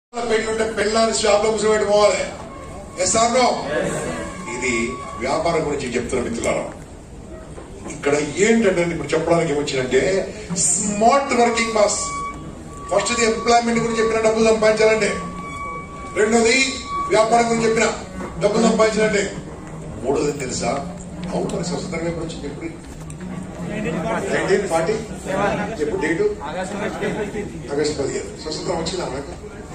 పెళ్ళుంటే పెళ్ళాన్ని షాప్ లో కూర్చోబెట్టి పోవాలి ఎస్ ఆర్ నో ఇది వ్యాపారం గురించి చెప్తున్న మిత్రులారా ఇక్కడ ఏంటంటే ఇప్పుడు చెప్పడానికి ఏమొచ్చిందంటే స్మార్ట్ వర్కింగ్ బాస్ ఫస్ట్ ఇది ఎంప్లాయ్మెంట్ గురించి చెప్పిన డబ్బులు సంపాదించాలంటే రెండోది వ్యాపారం గురించి చెప్పిన డబ్బులు సంపాదించాలంటే మూడోది తెలుసా అవును మరి స్వతంత్రంగా ఎప్పుడు వచ్చింది ఎప్పుడు నైన్టీన్ ఫార్టీ ఎప్పుడు డేటు ఆగస్టు పదిహేను స్వతంత్రం వచ్చిందా మనకు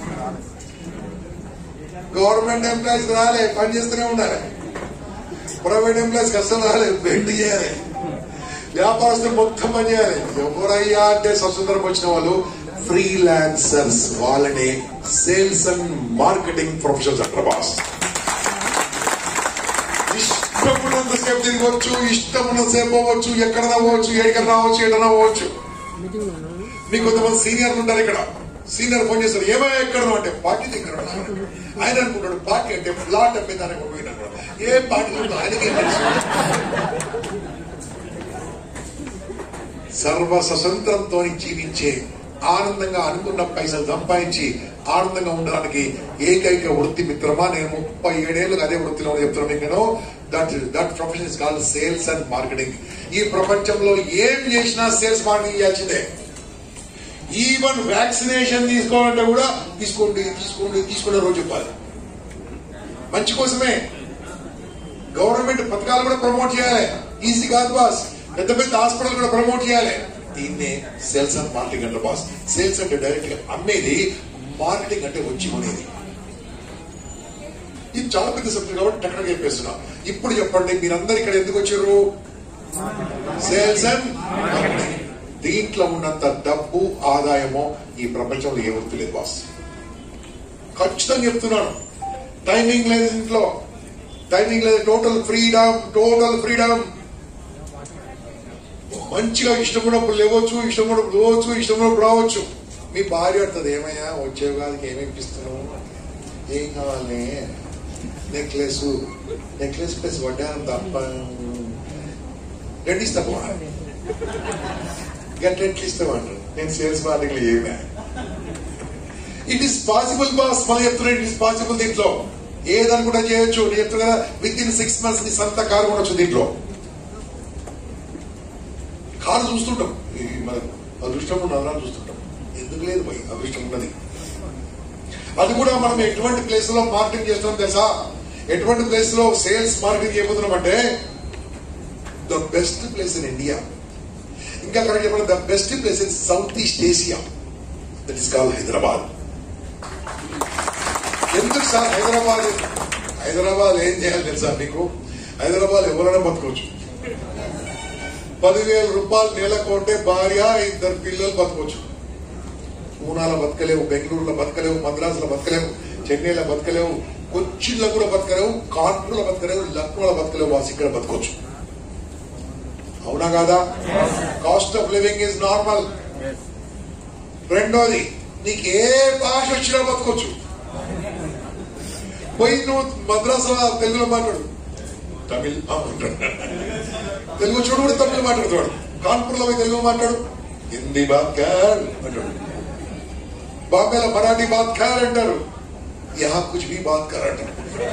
గవర్నమెంట్ ఎంప్లాయీస్ రాలే పని చేస్తూనే ఉండాలి ప్రైవేట్ ఎంప్లాయీస్ కష్టం రాలే బెండ్ చేయాలి వ్యాపారస్తులు మొత్తం పని చేయాలి ఎవరయ్యా అంటే స్వతంత్రం వచ్చిన వాళ్ళు ఫ్రీలాన్సర్స్ వాళ్ళని సేల్స్ అండ్ మార్కెటింగ్ ప్రొఫెషనల్స్ అంటారు బాస్ ఇష్టమున్నంత సేపు తిరగవచ్చు ఇష్టమున్నంత సేపు పోవచ్చు ఎక్కడ పోవచ్చు ఎక్కడ రావచ్చు ఎక్కడ పోవచ్చు మీకు కొంతమంది సీనియర్లు ఉంటారు ఇక్కడ సీనియర్ ఫోన్ చేస్తారు ఏమయ్యా ఎక్కడ అంటే పార్టీ దగ్గర ఉన్నా. ఆయన అనుకుంటాడు పార్టీ అంటే ఫ్లాట్ అమ్మే దానికి పోయినాడు ఏ పార్టీ ఉందో ఆయనకే తెలుసు సర్వ స్వతంత్రంతో జీవించే ఆనందంగా అనుకున్న పైసలు సంపాదించి ఆనందంగా ఉండడానికి ఏకైక వృత్తి మిత్రమా నేను ముప్పై ఏడేళ్ళు అదే వృత్తిలో చెప్తున్నాను మీకు నేను that that profession is called sales and marketing ఈ ప్రపంచంలో ఏం చేసినా సేల్స్ మార్కెటింగ్ చేయాల్సిందే ఈవెన్ వ్యాక్సినేషన్ తీసుకోవాలంటే కూడా తీసుకోండి తీసుకోండి తీసుకునే రోజు చెప్పాలి మంచి కోసమే గవర్నమెంట్ పథకాలు కూడా ప్రమోట్ చేయాలి ఈజీ కాదు బాస్ పెద్ద పెద్ద హాస్పిటల్ కూడా ప్రమోట్ చేయాలి దీన్నే సేల్స్ అండ్ మార్కెటింగ్ అంటే బాస్ సేల్స్ అంటే డైరెక్ట్ గా అమ్మేది మార్కెటింగ్ అంటే వచ్చి కొనేది ఇది చాలా పెద్ద సబ్జెక్ట్ కాబట్టి టక్కన చెప్పేస్తున్నా ఇప్పుడు చెప్పండి మీరందరూ ఇక్కడ ఎందుకు వచ్చారు సేల్స్ అండ్ మార్కెటింగ్ దీంట్లో ఉన్నంత డబ్బు ఆదాయమో ఈ ప్రపంచంలో ఏ వృత్తి లేదు బాస్ ఖచ్చితంగా చెప్తున్నాను టైమింగ్ లేదు ఇంట్లో టైమింగ్ లేదు టోటల్ ఫ్రీడమ్ టోటల్ ఫ్రీడమ్ మంచిగా ఇష్టం ఉన్నప్పుడు లేవచ్చు ఇష్టం ఉన్నప్పుడు పోవచ్చు ఇష్టం ఉన్నప్పుడు రావచ్చు మీ భార్య అంటది ఏమయ్యా వచ్చే కాదుకి ఏమేమి ఇస్తున్నావు ఏం కావాలి నెక్లెస్ నెక్లెస్ ప్లస్ వడ్డానం తప్ప రెండు ఇస్తా పోనా గట్ ఎట్లు ఇస్తామంటారు నేను సేల్స్ మార్కెట్లో ఏమే ఇట్ ఈస్ పాసిబుల్ బాస్ మళ్ళీ చెప్తున్నా ఇట్ ఈస్ పాసిబుల్ దీంట్లో ఏదనుకుంటా చేయొచ్చు నేను చెప్తున్నా కదా విత్ ఇన్ సిక్స్ మంత్స్ నీ సొంత కారు కొనొచ్చు దీంట్లో కారు చూస్తుంటాం ఈ మన అదృష్టం ఉన్న అలా చూస్తుంటాం ఎందుకు లేదు భయ్ అదృష్టం ఉన్నది అది కూడా మనం ఎటువంటి ప్లేస్ లో మార్కెటింగ్ చేస్తున్నాం తెలుసా ఎటువంటి ప్లేస్ లో సేల్స్ మార్కెటింగ్ చేయబోతున్నాం అంటే the best place in India ఇంకా కరెక్ట్ చెప్పాలి the best place in south east Asia that is call Hyderabad ఎందుకు సార్ హైదరాబాద్ హైదరాబాద్ ఏం చేయాలి తెలుసా మీకు హైదరాబాద్ ఎవరైనా బతకవచ్చు పదివేల రూపాయలు నెలకు ఉంటే భార్య ఇద్దరు పిల్లలు బతకవచ్చు పూనాలో బతకలేవు బెంగళూరులో బతకలేవు మద్రాసులో బతకలేవు చెన్నైలో బతకలేవు కొచ్చిన్లో కూడా బతకలేవు కాన్పూర్లో బతకలేవు లక్నోలో బతకలేవు వాసి ఇక్కడ బతకొచ్చు అవునా కాదా cost of living is normal రెండోది నీకు ఏ భాష వచ్చినా బతకొచ్చు పోయి నువ్వు మద్రాసులో తెలుగులో మాట్లాడు తమిళ్ ఆ, అంటాడు. తెలుగు చూడు కూడా తమిళ మాట్లాడుతాడు కాన్పూర్లో పోయి తెలుగు మాట్లాడు హిందీ బాత్ కార్ అంటాడు బాంబేలో మరాఠీ బాత్ కార్ అంటారు యహా కుచ్ భీ బాత్ కర్ అంటారు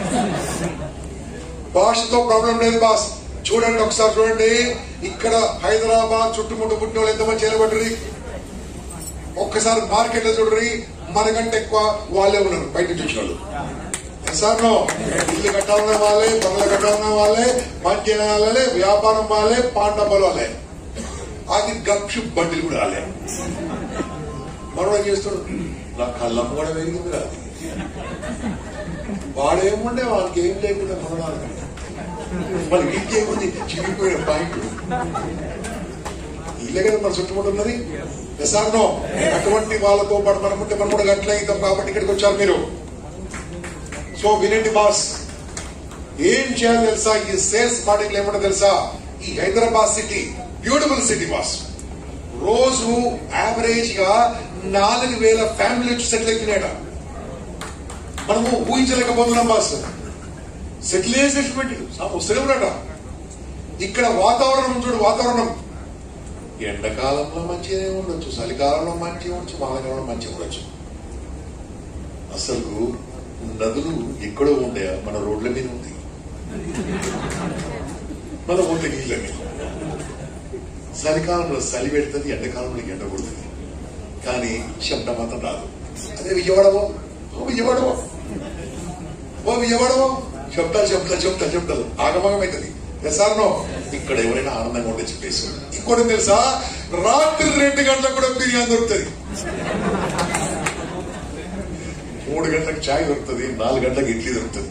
భాషతో ప్రాబ్లం లేదు బాస్ చూడండి ఒకసారి చూడండి ఇక్కడ హైదరాబాద్ చుట్టుముట్టు పుట్టిన వాళ్ళు ఎంతమంది చేయబడ్డరి ఒక్కసారి మార్కెట్ లో చూడరి మనకంటే ఎక్కువ వాళ్ళే ఉన్నారు బయట నుంచి వచ్చిన వాళ్ళు సార్ నో ఇల్లు కట్టాలన్న వాళ్ళే బంగ్లా కట్టాలన్న వాళ్ళే మంచి వాళ్ళే వ్యాపారం వాళ్ళే పాండపలు వాళ్ళే అది గక్షు బండిలు కూడా వాళ్ళే మనం ఏం చేస్తాడు నా కళ్ళమ్మ కూడా పెరిగింది రాదు వాడేముండే వాళ్ళకి ఏం లేకుండా కొనడానికి మరి వీటికేముంది చిరిగిపోయిన పాయింట్ ఇల్లే కదా మన చుట్టుముట్టు ఉన్నది ఎసార్నో అటువంటి వాళ్ళతో పాటు మనం ఉంటే మనం కూడా గట్ల అవుతాం కాబట్టి ఇక్కడికి వచ్చారు మీరు సో వినండి బాస్ ఏం చేయాలి తెలుసా ఈ సేల్స్ మార్కెట్ ఏమంటే తెలుసా ఈ Hyderabad city beautiful city boss రోజు యావరేజ్ గా నాలుగు వేల ఫ్యామిలీ వచ్చి సెటిల్ అవుతున్నాయట మనము ఊహించలేకపోతున్నాం బాస్ సెటిల్ చేసేటువంటి వస్తూనే ఉన్నాట ఇక్కడ వాతావరణం చూడు వాతావరణం ఎండాకాలంలో మంచిగానే ఉండొచ్చు చలికాలంలో మంచిగా ఉండొచ్చు వానకాలంలో మంచిగా ఉండొచ్చు అసలు నదులు ఎక్కడో ఉండే మన రోడ్ల మీద ఉంది మన ఊళ్ళ నీళ్ళ మీద చలికాలంలో చలి పెడుతుంది ఎండాకాలంలో ఎండ కొడుతుంది కానీ శబ్దం మాత్రం రాదు అదే విజయవాడవో ఓ విజయవాడవో ఓ విజయవాడవో శబ్దాలు శబ్దాలు శబ్దాలు శబ్దాలు ఆగమగమవుతుంది ఎసార్నో ఇక్కడ ఎవరైనా ఆనందంగా ఉండే చెప్పేసి ఇంకోటి తెలుసా రాత్రి రెండు గంటలకు కూడా బిర్యానీ దొరుకుతుంది మూడు గంటలకు చాయ్ దొరుకుతుంది నాలుగు గంటలకు ఇడ్లీ దొరుకుతుంది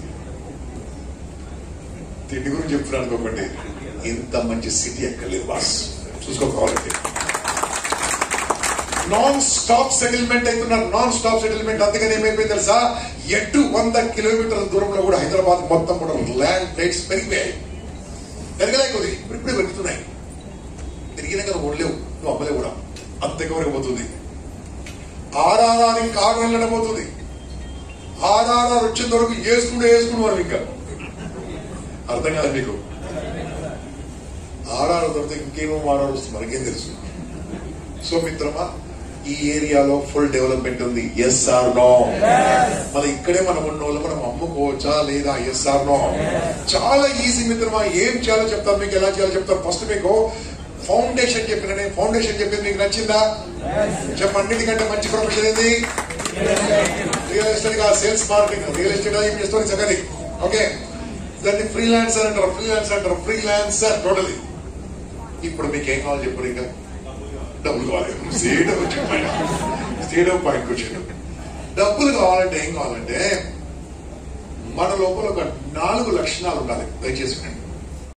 తిండి గురించి చెప్తున్నాను అనుకోకండి ఇంత మంచి సిటీ ఎక్కర్లేదు బాస్ చూసుకోవాలంటే నాన్ స్టాప్ సెటిల్మెంట్ అవుతున్నారు నాన్ స్టాప్ సెటిల్మెంట్ అందుకని ఏమైపోయింది తెలుసా ఎటు వంద కిలోమీటర్ల దూరంలో కూడా హైదరాబాద్ మొత్తం కూడా ల్యాండ్ రేట్స్ పెరిగిపోయాయి పెరగలేకపోతే ఇప్పుడు ఇప్పుడే పెరుగుతున్నాయి పెరిగినా కదా ఉండలేవు నువ్వు అమ్మలేవు కూడా అంత ఎక్కువ పోతుంది ఆర్ఆర్ఆర్ కారు వెళ్ళడబోతుంది ఆర్ఆర్ఆర్ వచ్చేంత వరకు వేసుకుంటూ వేసుకున్నారు ఇంకా అర్థం కాదు మీకు ఆడాడు దొరికితే ఇంకేమో ఆడాడు వస్తుంది మనకేం తెలుసు సో మిత్రమా ఈ ఏరియాలో ఫుల్ డెవలప్మెంట్ ఉంది ఎస్ ఆర్ నో మన ఇక్కడే మనం ఉన్న వాళ్ళు మనం అమ్ముకోవచ్చా లేదా ఎస్ ఆర్ నో చాలా ఈజీ మిత్రమా ఏం చేయాలో చెప్తాను మీకు ఎలా చేయాలో చెప్తాను ఫస్ట్ మీకు ఫౌండేషన్ చెప్పిన నేను ఫౌండేషన్ చెప్పింది మీకు నచ్చిందా చెప్పండి ఎందుకంటే మంచి ప్రొఫెషన్ ఏంది రియల్ ఎస్టేట్ గా సేల్స్ మార్కెటింగ్ రియల్ ఎస్టేట్ ఏం చేస్తుంది చక్కది ఓకే దాన్ని ఫ్రీలాన్సర్ అంటారు ఫ్రీలాన్సర్ అంటారు ఫ్రీలాన్సర్ టోటలీ ఇప్పుడు మీకు ఏం కావాలి చెప్పరు ఇంకా డబ్బులు కావాలి స్టేట్ స్టేట్ ఆఫ్ పాయింట్ వచ్చాడు డబ్బులు కావాలంటే ఏం కావాలంటే మన లోపల ఒక నాలుగు లక్షణాలు ఉండాలి దయచేసి వినండి